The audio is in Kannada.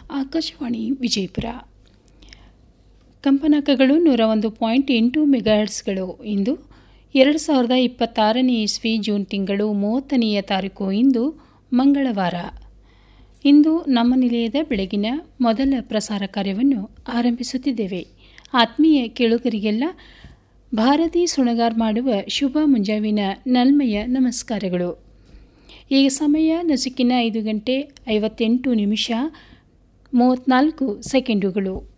ಆಕಾಶವಾಣಿ ವಿಜಯಪುರ ಕಂಪನಾಂಕಗಳು ನೂರ ಒಂದು ಪಾಯಿಂಟ್ ಎಂಟು ಮೆಗಾಹರ್ಟ್ಸ್ಗಳು ಇಂದು ಎರಡು ಸಾವಿರದ ಇಪ್ಪತ್ತಾರನೇ ಇಸ್ವಿ ಜೂನ್ ತಿಂಗಳು ಮೂವತ್ತನೆಯ ತಾರೀಕು ಇಂದು ಮಂಗಳವಾರ ಇಂದು ನಮ್ಮ ನಿಲಯದ ಬೆಳಗಿನ ಮೊದಲ ಪ್ರಸಾರ ಕಾರ್ಯವನ್ನು ಆರಂಭಿಸುತ್ತಿದ್ದೇವೆ ಆತ್ಮೀಯ ಕೇಳುಗರಿಗೆಲ್ಲ ಭಾರತಿ ಸುಣಗಾರ್ ಮಾಡುವ ಶುಭ ಮುಂಜಾವಿನ ನಲ್ಮೆಯ ನಮಸ್ಕಾರಗಳು ಈಗ ಸಮಯ ನಸುಕಿನ ಐದು ಗಂಟೆ ಐವತ್ತೆಂಟು ನಿಮಿಷ ಮೂವತ್ತ್ನಾಲ್ಕು ಸೆಕೆಂಡುಗಳು